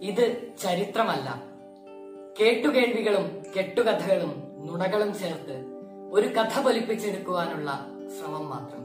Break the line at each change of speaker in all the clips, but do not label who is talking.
ഇത് ചരിത്രമല്ല കേട്ടുകേൾവികളും കെട്ടുകഥകളും നുണകളും ചേർത്ത് ഒരു കഥ പൊലിപ്പിച്ചെടുക്കുവാനുള്ള ശ്രമം മാത്രം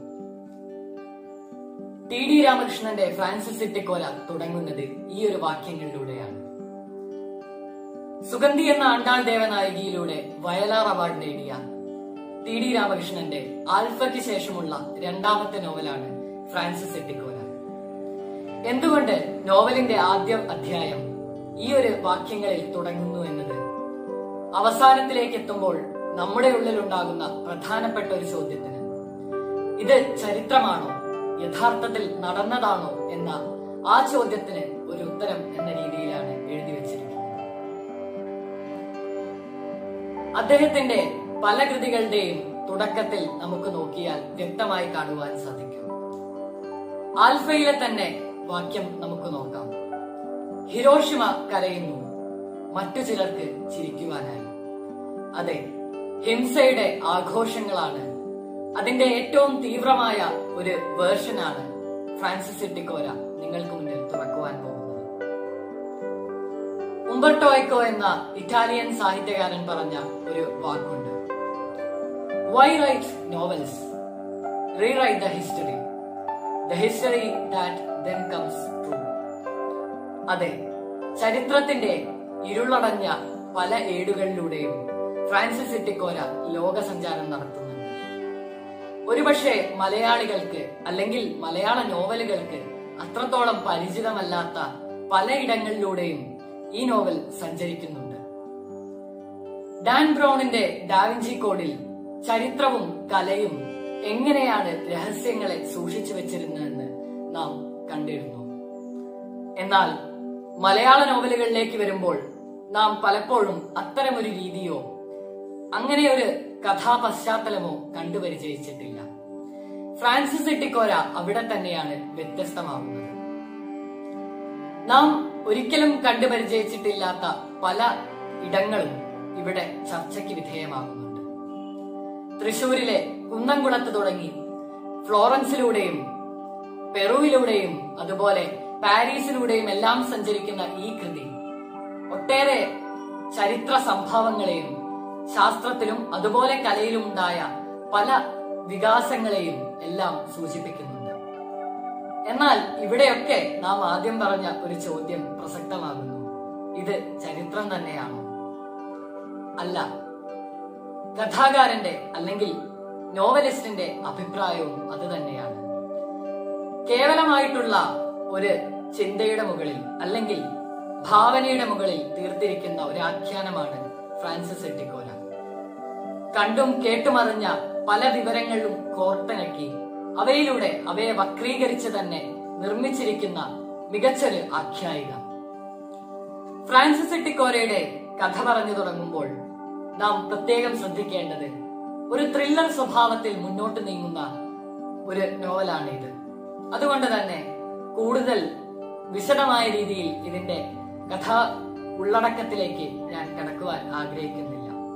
ടി ഡി രാമകൃഷ്ണന്റെ ഫ്രാൻസിസ് ഇട്ടിക്കോല തുടങ്ങുന്നത് ഈ ഒരു വാക്യങ്ങളിലൂടെയാണ് സുഗന്ധി എന്ന ആണ്ടാൾ ദേവനായകിയിലൂടെ വയലാർ അവാർഡ് നേടിയ ടി ഡി രാമകൃഷ്ണന്റെ ആൽഫയ്ക്ക് ശേഷമുള്ള രണ്ടാമത്തെ നോവലാണ് ഫ്രാൻസിസ് എട്ടിക്കോല എന്തുകൊണ്ട് നോവലിന്റെ ആദ്യ അധ്യായം ഈ ഒരു വാക്യങ്ങളിൽ തുടങ്ങുന്നു എന്നത് അവസാനത്തിലേക്ക് എത്തുമ്പോൾ നമ്മുടെ ഉള്ളിൽ ഉണ്ടാകുന്ന പ്രധാനപ്പെട്ട ഒരു ചോദ്യത്തിന് ഇത് ചരിത്രമാണോ യഥാർത്ഥത്തിൽ നടന്നതാണോ എന്ന ആ ചോദ്യത്തിന് ഒരു ഉത്തരം എന്ന രീതിയിലാണ് എഴുതി വെച്ചിരിക്കുന്നത് അദ്ദേഹത്തിന്റെ പല കൃതികളുടെയും തുടക്കത്തിൽ നമുക്ക് നോക്കിയാൽ വ്യക്തമായി കാണുവാൻ സാധിക്കും ആൽഫയിലെ തന്നെ വാക്യം നമുക്ക് നോക്കാം ഹിരോഷിമ കരയുന്നു മറ്റു ചിലർക്ക് ചിരിക്കുവാനായി അതെ ഹിംസയുടെ ആഘോഷങ്ങളാണ് അതിന്റെ ഏറ്റവും തീവ്രമായ ഒരു വേർഷനാണ് ഫ്രാൻസിസ് ഇട്ടിക്കോര നിങ്ങൾക്ക് മുന്നിൽ തുറക്കുവാൻ പോകുന്നത് ഉംബർട്ടോ എക്കോ എന്ന ഇറ്റാലിയൻ സാഹിത്യകാരൻ പറഞ്ഞ ഒരു വാക്കുണ്ട് why write novels rewrite the history the history that then comes true അതെ ചരിത്രത്തിന്റെ ഇരുളടഞ്ഞ പല ഏടുകളിലൂടെയും ഫ്രാൻസിസ് ഇട്ടിക്കോര ലോകസഞ്ചാരം നടത്തുന്നുണ്ട് ഒരുപക്ഷെ മലയാളികൾക്ക് അല്ലെങ്കിൽ മലയാള നോവലുകൾക്ക് അത്രത്തോളം പരിചിതമല്ലാത്ത പലയിടങ്ങളിലൂടെയും ഈ നോവൽ സഞ്ചരിക്കുന്നുണ്ട് ഡാൻ ബ്രൗണിന്റെ ഡാവിഞ്ചി കോഡിൽ ചരിത്രവും കലയും എങ്ങനെയാണ് രഹസ്യങ്ങളെ സൂക്ഷിച്ചു വെച്ചിരുന്നതെന്ന് നാം കണ്ടിരുന്നു എന്നാൽ മലയാള നോവലുകളിലേക്ക് വരുമ്പോൾ നാം പലപ്പോഴും അത്തരമൊരു രീതിയോ അങ്ങനെ ഒരു കഥാപശ്ചാത്തലമോ കണ്ടുപരിചയിച്ചിട്ടില്ല ഫ്രാൻസിസ് ഇട്ടിക്കോര അവിടെ തന്നെയാണ് വ്യത്യസ്തമാവുന്നത് നാം ഒരിക്കലും കണ്ടുപരിചയിച്ചിട്ടില്ലാത്ത പല ഇടങ്ങളും ഇവിടെ ചർച്ചയ്ക്ക് വിധേയമാകുന്നുണ്ട് തൃശൂരിലെ കുന്നംകുളത്ത് തുടങ്ങി ഫ്ലോറൻസിലൂടെയും പെറുവിലൂടെയും അതുപോലെ പാരീസിലൂടെയും എല്ലാം സഞ്ചരിക്കുന്ന ഈ കൃതി ഒട്ടേറെ ചരിത്ര സംഭവങ്ങളെയും ശാസ്ത്രത്തിലും അതുപോലെ കലയിലും ഉണ്ടായ പല വികാസങ്ങളെയും എല്ലാം സൂചിപ്പിക്കുന്നുണ്ട് എന്നാൽ ഇവിടെയൊക്കെ നാം ആദ്യം പറഞ്ഞ ഒരു ചോദ്യം പ്രസക്തമാകുന്നു ഇത് ചരിത്രം തന്നെയാണോ അല്ല കഥാകാരന്റെ അല്ലെങ്കിൽ നോവലിസ്റ്റിന്റെ അഭിപ്രായവും അത് തന്നെയാണ് കേവലമായിട്ടുള്ള ഒരു ചിന്തയുടെ മുകളിൽ അല്ലെങ്കിൽ ഭാവനയുടെ മുകളിൽ തീർത്തിരിക്കുന്ന ഒരു ആഖ്യാനമാണ് ഫ്രാൻസിസ് എട്ടിക്കോല കണ്ടും കേട്ടുമറിഞ്ഞ പല വിവരങ്ങളും കോർത്തിണക്കി അവയിലൂടെ അവയെ വക്രീകരിച്ച് തന്നെ നിർമ്മിച്ചിരിക്കുന്ന മികച്ചൊരു ആഖ്യായിക ഫ്രാൻസിസ് എട്ടിക്കോരയുടെ കഥ പറഞ്ഞു തുടങ്ങുമ്പോൾ നാം പ്രത്യേകം ശ്രദ്ധിക്കേണ്ടത് ഒരു ത്രില്ലർ സ്വഭാവത്തിൽ മുന്നോട്ട് നീങ്ങുന്ന ഒരു നോവലാണ് ഇത് അതുകൊണ്ട് തന്നെ കൂടുതൽ വിശദമായ രീതിയിൽ ഇതിന്റെ കഥാ ഉള്ളടക്കത്തിലേക്ക് ഞാൻ കടക്കുവാൻ ആഗ്രഹിക്കുന്നില്ല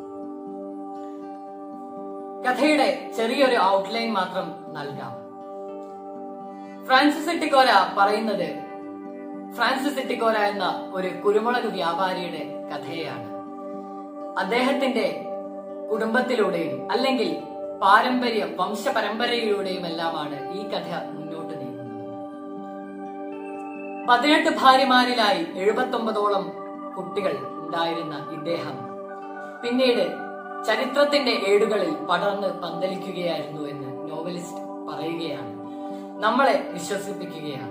കഥയുടെ ചെറിയൊരു ഔട്ട്ലൈൻ മാത്രം നൽകാം ഫ്രാൻസിസ് എട്ടിക്കോര പറയുന്നത് ഫ്രാൻസിസ് എട്ടിക്കോര എന്ന ഒരു കുരുമുളക് വ്യാപാരിയുടെ കഥയാണ് അദ്ദേഹത്തിന്റെ കുടുംബത്തിലൂടെയും അല്ലെങ്കിൽ പാരമ്പര്യ വംശപരമ്പരയിലൂടെയും എല്ലാമാണ് ഈ കഥ മുന്നോട്ട് നീങ്ങുന്നത് പതിനെട്ട് ഭാര്യമാരിലായി എഴുപത്തൊമ്പതോളം കുട്ടികൾ ഉണ്ടായിരുന്ന ഇദ്ദേഹം പിന്നീട് ചരിത്രത്തിന്റെ ഏടുകളിൽ പടർന്ന് പന്തലിക്കുകയായിരുന്നു എന്ന് നോവലിസ്റ്റ് പറയുകയാണ് നമ്മളെ വിശ്വസിപ്പിക്കുകയാണ്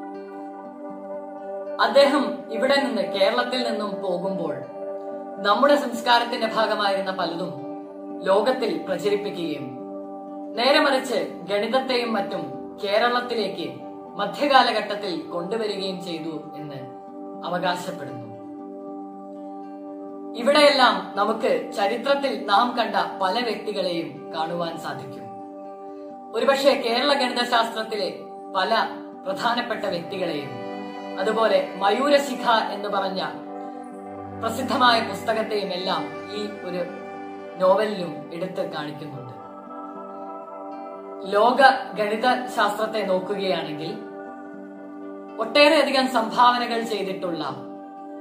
അദ്ദേഹം ഇവിടെ നിന്ന് കേരളത്തിൽ നിന്നും പോകുമ്പോൾ നമ്മുടെ സംസ്കാരത്തിന്റെ ഭാഗമായിരുന്ന പലതും ലോകത്തിൽ പ്രചരിപ്പിക്കുകയും നേരെ മറിച്ച് ഗണിതത്തെയും മറ്റും കേരളത്തിലേക്ക് മധ്യകാലഘട്ടത്തിൽ കൊണ്ടുവരികയും ചെയ്തു എന്ന് അവകാശപ്പെടുന്നു ഇവിടെയെല്ലാം നമുക്ക് ചരിത്രത്തിൽ നാം കണ്ട പല വ്യക്തികളെയും കാണുവാൻ സാധിക്കും ഒരുപക്ഷെ കേരള ഗണിതശാസ്ത്രത്തിലെ പല പ്രധാനപ്പെട്ട വ്യക്തികളെയും അതുപോലെ മയൂരശിഖ എന്ന് പറഞ്ഞ പ്രസിദ്ധമായ പുസ്തകത്തെയും എല്ലാം ഈ ഒരു നോവലിലും എടുത്ത് കാണിക്കുന്നുണ്ട് ലോക ഗണിത ശാസ്ത്രത്തെ നോക്കുകയാണെങ്കിൽ ഒട്ടേറെയധികം സംഭാവനകൾ ചെയ്തിട്ടുള്ള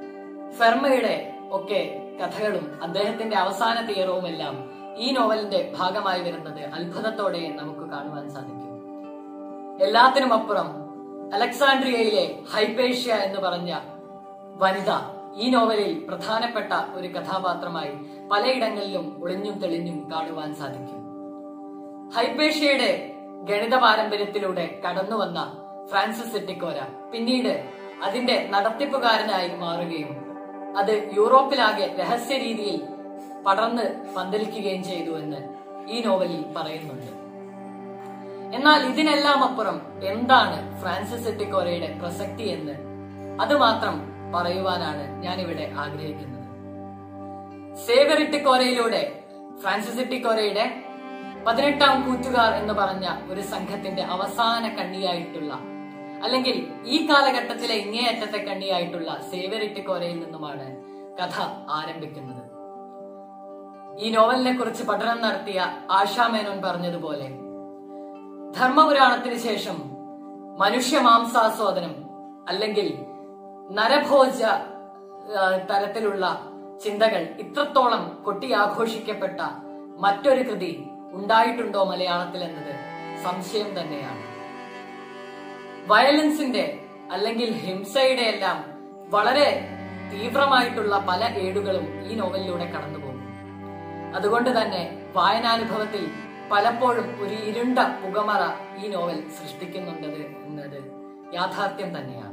ഫെർമയുടെ ഒക്കെ കഥകളും അദ്ദേഹത്തിന്റെ അവസാന തീയറവും എല്ലാം ഈ നോവലിന്റെ ഭാഗമായി വരുന്നത് അത്ഭുതത്തോടെ നമുക്ക് കാണുവാൻ സാധിക്കും എല്ലാത്തിനും അപ്പുറം അലക്സാണ്ട്രിയയിലെ ഹൈപ്പേഷ്യ എന്ന് പറഞ്ഞ വനിത ഈ നോവലിൽ പ്രധാനപ്പെട്ട ഒരു കഥാപാത്രമായി പലയിടങ്ങളിലും ഒളിഞ്ഞും തെളിഞ്ഞും കാണുവാൻ സാധിക്കും ഹൈപ്പേഷ്യയുടെ ഗണിത പാരമ്പര്യത്തിലൂടെ കടന്നുവന്ന ഫ്രാൻസിസ് സെറ്റിക്കോര പിന്നീട് അതിന്റെ നടത്തിപ്പുകാരനായി മാറുകയും അത് യൂറോപ്പിലാകെ രഹസ്യ രീതിയിൽ പടർന്ന് പന്തലിക്കുകയും ചെയ്തു എന്ന് ഈ നോവലിൽ പറയുന്നുണ്ട് എന്നാൽ ഇതിനെല്ലാം അപ്പുറം എന്താണ് ഫ്രാൻസിസ് എട്ടിക്കോരയുടെ പ്രസക്തി എന്ന് അത് മാത്രം പറയുവാനാണ് ഞാൻ ഇവിടെ ആഗ്രഹിക്കുന്നത് സേവർ ഇട്ടിക്കോരയിലൂടെ ഫ്രാൻസിസ് ഇട്ടിക്കോരയുടെ പതിനെട്ടാം കൂറ്റുകാർ എന്ന് പറഞ്ഞ ഒരു സംഘത്തിന്റെ അവസാന കണ്ണിയായിട്ടുള്ള അല്ലെങ്കിൽ ഈ കാലഘട്ടത്തിലെ ഇങ്ങേയറ്റത്തെ കണ്ണിയായിട്ടുള്ള സേവർ ഇട്ടിക്കോരയിൽ നിന്നുമാണ് കഥ ആരംഭിക്കുന്നത് ഈ നോവലിനെ കുറിച്ച് പഠനം നടത്തിയ ആശാ മേനോൻ പറഞ്ഞതുപോലെ ധർമ്മപുരാണത്തിന് ശേഷം മനുഷ്യ മാംസാസ്വാദനം അല്ലെങ്കിൽ നരഭോജ ആ, തരത്തിലുള്ള ചിന്തകൾ ഇത്രത്തോളം കൊട്ടിയാഘോഷിക്കപ്പെട്ട മറ്റൊരു കൃതി ഉണ്ടായിട്ടുണ്ടോ മലയാളത്തിൽ എന്നത് സംശയം തന്നെയാണ് വയലൻസിന്റെ അല്ലെങ്കിൽ ഹിംസയുടെ എല്ലാം വളരെ തീവ്രമായിട്ടുള്ള പല ഏടുകളും ഈ നോവലിലൂടെ കടന്നുപോകും അതുകൊണ്ട് തന്നെ വായനാനുഭവത്തിൽ പലപ്പോഴും ഒരു ഇരുണ്ട പുകമറ ഈ നോവൽ സൃഷ്ടിക്കുന്നുണ്ടത് എന്നത് യാഥാർത്ഥ്യം തന്നെയാണ്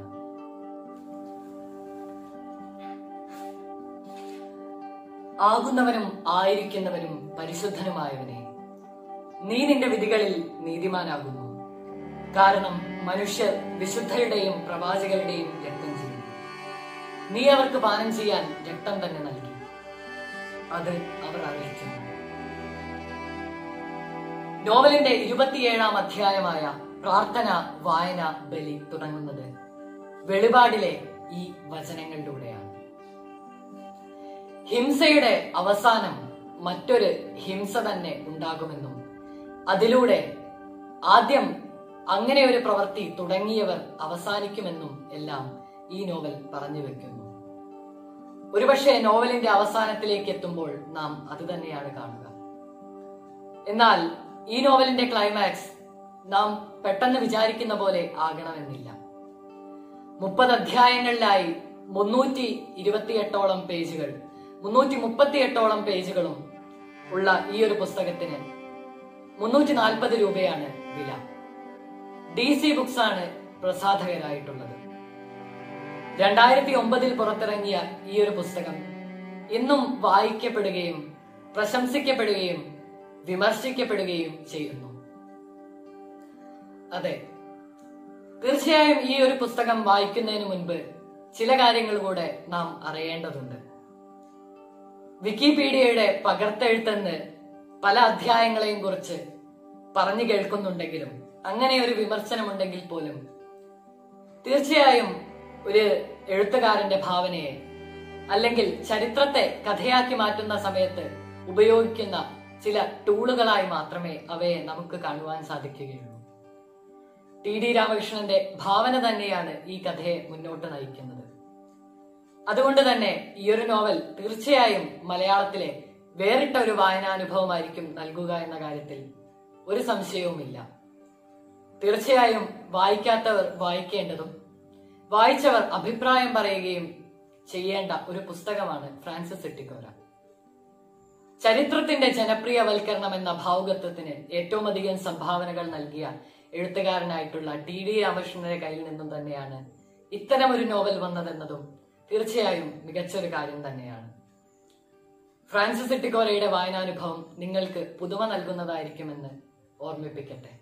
ആകുന്നവനും ആയിരിക്കുന്നവനും പരിശുദ്ധനുമായവനെ നീ നിന്റെ വിധികളിൽ നീതിമാനാകുന്നു കാരണം മനുഷ്യർ വിശുദ്ധരുടെയും പ്രവാചകരുടെയും രക്തം ചെയ്യും നീ അവർക്ക് പാനം ചെയ്യാൻ രക്തം തന്നെ നൽകി അത് അവർ അറിയിക്കുന്നു നോവലിന്റെ ഇരുപത്തിയേഴാം അധ്യായമായ പ്രാർത്ഥന വായന ബലി തുടങ്ങുന്നത് വെളിപാടിലെ ഈ വചനങ്ങളിലൂടെയാണ് ഹിംസയുടെ അവസാനം മറ്റൊരു ഹിംസ തന്നെ ഉണ്ടാകുമെന്നും അതിലൂടെ ആദ്യം അങ്ങനെ ഒരു പ്രവൃത്തി തുടങ്ങിയവർ അവസാനിക്കുമെന്നും എല്ലാം ഈ നോവൽ പറഞ്ഞു വെക്കുന്നു ഒരുപക്ഷെ നോവലിന്റെ അവസാനത്തിലേക്ക് എത്തുമ്പോൾ നാം അത് തന്നെയാണ് കാണുക എന്നാൽ ഈ നോവലിന്റെ ക്ലൈമാക്സ് നാം പെട്ടെന്ന് വിചാരിക്കുന്ന പോലെ ആകണമെന്നില്ല മുപ്പത് അധ്യായങ്ങളിലായി മുന്നൂറ്റി ഇരുപത്തിയെട്ടോളം പേജുകൾ മുന്നൂറ്റി മുപ്പത്തിയെട്ടോളം പേജുകളും ഉള്ള ഈ ഒരു പുസ്തകത്തിന് മുന്നൂറ്റി നാൽപ്പത് രൂപയാണ് വില ഡി സി ബുക്സ് ആണ് പ്രസാധകരായിട്ടുള്ളത് രണ്ടായിരത്തി ഒമ്പതിൽ പുറത്തിറങ്ങിയ ഈ ഒരു പുസ്തകം ഇന്നും വായിക്കപ്പെടുകയും പ്രശംസിക്കപ്പെടുകയും വിമർശിക്കപ്പെടുകയും ചെയ്യുന്നു അതെ തീർച്ചയായും ഈ ഒരു പുസ്തകം വായിക്കുന്നതിന് മുൻപ് ചില കാര്യങ്ങൾ കൂടെ നാം അറിയേണ്ടതുണ്ട് വിക്കിപീഡിയയുടെ പകർത്തെഴുത്തെന്ന് പല അധ്യായങ്ങളെയും കുറിച്ച് പറഞ്ഞു കേൾക്കുന്നുണ്ടെങ്കിലും അങ്ങനെ ഒരു വിമർശനമുണ്ടെങ്കിൽ പോലും തീർച്ചയായും ഒരു എഴുത്തുകാരന്റെ ഭാവനയെ അല്ലെങ്കിൽ ചരിത്രത്തെ കഥയാക്കി മാറ്റുന്ന സമയത്ത് ഉപയോഗിക്കുന്ന ചില ടൂളുകളായി മാത്രമേ അവയെ നമുക്ക് കാണുവാൻ സാധിക്കുകയുള്ളൂ ടി ഡി രാമകൃഷ്ണന്റെ ഭാവന തന്നെയാണ് ഈ കഥയെ മുന്നോട്ട് നയിക്കുന്നത് അതുകൊണ്ട് തന്നെ ഈ ഒരു നോവൽ തീർച്ചയായും മലയാളത്തിലെ വേറിട്ട ഒരു വായനാനുഭവമായിരിക്കും നൽകുക എന്ന കാര്യത്തിൽ ഒരു സംശയവുമില്ല തീർച്ചയായും വായിക്കാത്തവർ വായിക്കേണ്ടതും വായിച്ചവർ അഭിപ്രായം പറയുകയും ചെയ്യേണ്ട ഒരു പുസ്തകമാണ് ഫ്രാൻസിസ് എട്ടിക്കോര ചരിത്രത്തിന്റെ ജനപ്രിയവൽക്കരണം എന്ന ഭാവുകത്വത്തിന് ഏറ്റവും അധികം സംഭാവനകൾ നൽകിയ എഴുത്തുകാരനായിട്ടുള്ള ടി ഡി രാമകൃഷ്ണന്റെ കയ്യിൽ നിന്നും തന്നെയാണ് ഇത്തരം ഒരു നോവൽ വന്നതെന്നതും തീർച്ചയായും മികച്ചൊരു കാര്യം തന്നെയാണ് ഫ്രാൻസിസ് എട്ടിക്കോരയുടെ വായനാനുഭവം നിങ്ങൾക്ക് പുതുമ നൽകുന്നതായിരിക്കുമെന്ന് ഓർമ്മിപ്പിക്കട്ടെ